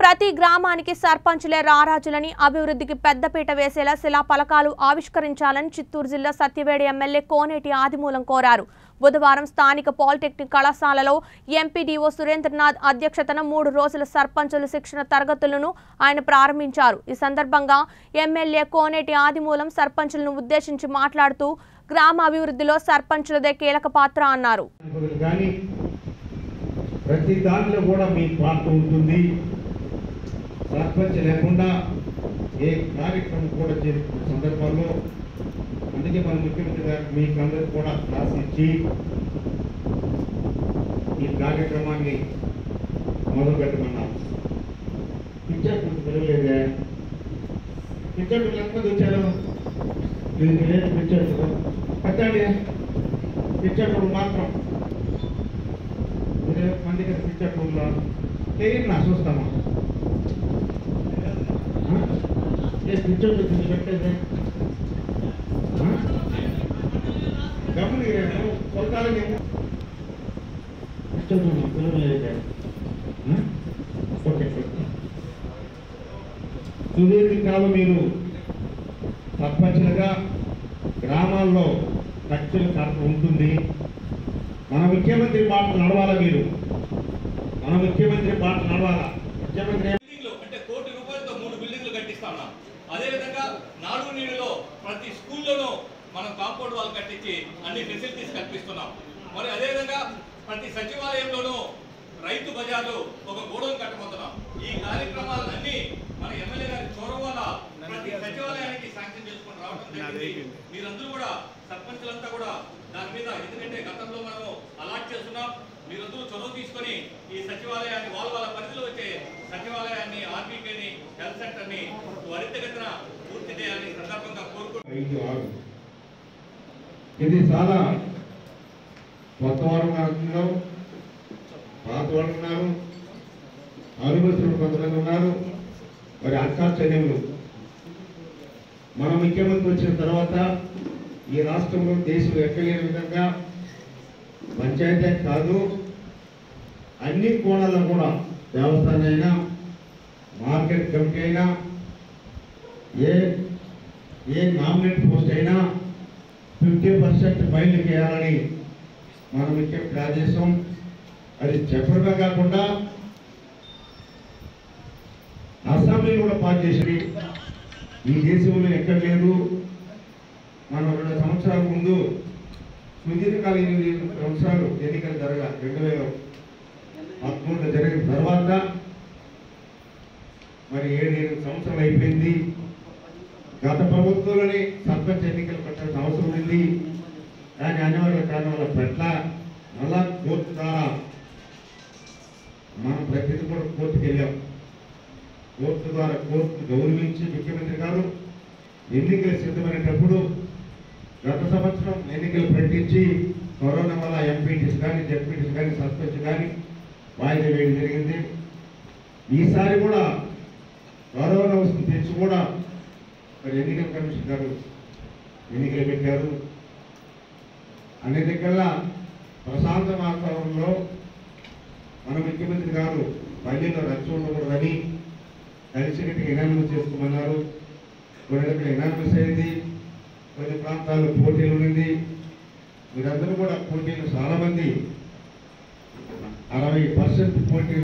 ప్రతి గ్రామానికి సర్పంచులే రారాజులని అభివృద్ధికి పెద్దపీట వేసేలా శిలా పలకాలు ఆవిష్కరించాలని చిత్తూరు జిల్లా సత్యవేడి ఎమ్మెల్యే కోనేటి ఆదిమూలం కోరారు బుధవారం స్థానిక పాలిటెక్నిక్ కళాశాలలో ఎంపీడీఓ సురేంద్రనాథ్ అధ్యక్షతన మూడు రోజుల సర్పంచుల శిక్షణ తరగతులను ఆయన ప్రారంభించారు ఈ సందర్భంగా ఎమ్మెల్యే కోనేటి ఆదిమూలం సర్పంచులను ఉద్దేశించి మాట్లాడుతూ గ్రామ అభివృద్ధిలో సర్పంచులదే కీలక పాత్ర అన్నారు అనుకోలేదు కానీ ప్రతి దాంట్లో కూడా మీ పాత్ర ఉంటుంది సర్పంచ్ లేకుండా ఏ కార్యక్రమం కూడా చేరుకున్న సందర్భంలో అందుకే మన ముఖ్యమంత్రి గారు మీకు అందరికి కూడా క్లాస్ ఇచ్చి ఈ కార్యక్రమాన్ని మొదలు పెట్టమన్నాం పిక్చర్ పిలవలేదే పిక్చర్ ఎంతమంది వచ్చారు ఇది లేదు పిక్చర్ పెట్టండి పిక్చర్ మాత్రం ఇరవై మందికి పిక్చర్ రూమ్లో తెలియదు నా చూస్తామా ఆ? ఏ పిక్చర్ చూసి పెట్టేది ఆ? గమని కొలకాలని పిక్చర్ రూమ్ పిల్లలు ఓకే సుదీర్ఘకాలం మీరు సర్పంచులుగా గ్రామాల్లో ఖర్చుల కడత ఉంటుంది మన ముఖ్యమంత్రి బాట నడవాలా మీరు మన ముఖ్యమంత్రి బాట నడవాలా ముఖ్యమంత్రి బిల్డింగ్లు అంటే కోటి రూపాయలతో మూడు బిల్డింగ్లు కట్టిస్తా ఉన్నాం అదేవిధంగా నాలుగు నీళ్ళలో ప్రతి స్కూల్లోనూ మనం కాంపౌండ్ వాల్ కట్టించి అన్ని ఫెసిలిటీస్ కల్పిస్తున్నాం మరి అదేవిధంగా ప్రతి సచివాలయంలోనూ రైతు బజార్లు ఒక గోడౌన్ కట్టబోతున్నాం ఈ కార్యక్రమాలన్నీ మన ఎమ్మెల్యే గారి చొరవ వల్ల ప్రతి సచివాలయానికి శాంక్షన్ చేసుకొని రావడం జరిగింది మీరందరూ కూడా సర్పంచులంతా కూడా దాని మీద ఎందుకంటే గతంలో మనం అలాట్ చేస్తున్నాం మీరందరూ చొరవ తీసుకొని ఈ సచివాలయాన్ని వాళ్ళ వాళ్ళ పరిధిలో వచ్చే సచివాలయాన్ని ఆర్బీకేని హెల్త్ సెంటర్ని త్వరితగతిన పూర్తి చేయాలని ఈ సందర్భంగా కోరుకుంటున్నాను ఐదు ఆరు ఇది చాలా కొత్త వారు ఉన్నారు పాత వాళ్ళు ఉన్నారు అనుభవిస్తున్న కొంతమంది ఉన్నారు మరి అక్కా చెల్లెములు మన ముఖ్యమంత్రి వచ్చిన తర్వాత ఈ రాష్ట్రంలో దేశంలో ఎక్కలేని విధంగా పంచాయతీ కాదు అన్ని కోణాల్లో కూడా దేవస్థానం అయినా మార్కెట్ కమిటీ అయినా ఏ ఏ నామినేట్ పోస్ట్ అయినా ఫిఫ్టీ పర్సెంట్ బయలు చేయాలని మన ముఖ్యమంత్రి ఆదేశం అది చెప్పడమే కాకుండా అసెంబ్లీ కూడా పాస్ చేసి ఈ దేశంలో ఎక్కడ లేదు మనం రెండు సంవత్సరాల ముందు సుదీర్ఘకాల ఎనిమిది సంవత్సరాలు ఎన్నికలు జరగాలి రెండు వేల పదమూడులో జరిగిన తర్వాత మరి ఏడు ఎనిమిది సంవత్సరాలు అయిపోయింది గత ప్రభుత్వంలోనే సర్పంచ్ ఎన్నికలు పెట్టాల్సిన అవసరం ఉంది కానీ అనివార్య కారణాల పట్ల మళ్ళా కోర్టు ద్వారా మనం ప్రతిదీ కూడా కోర్టుకు వెళ్ళాం కోర్టు ద్వారా కోర్టును గౌరవించి ముఖ్యమంత్రి గారు ఎన్నికలు సిద్ధమైనప్పుడు గత సంవత్సరం ఎన్నికలు ప్రకటించి కరోనా వల్ల ఎంపీటీస్ కానీ జెడ్పీటీస్ కానీ సర్పంచ్ కానీ వాయిదా వేయడం జరిగింది ఈసారి కూడా కరోనా వస్తుంది తెచ్చి కూడా మరి ఎన్నికల కమిషన్ గారు ఎన్నికలు పెట్టారు అన్నిటికల్లా ప్రశాంత వాతావరణంలో మన ముఖ్యమంత్రి గారు పల్లెల్లో రచ్చ ఉండకూడదని కలిసికట్టుగా ఎనాలిసిస్ చేసుకోమన్నారు కొన్ని దగ్గర ఎనాలిసిస్ అయింది కొన్ని ప్రాంతాల్లో పోటీలు ఉండింది మీరందరూ కూడా పోటీలు చాలా మంది అరవై పర్సెంట్ పోటీ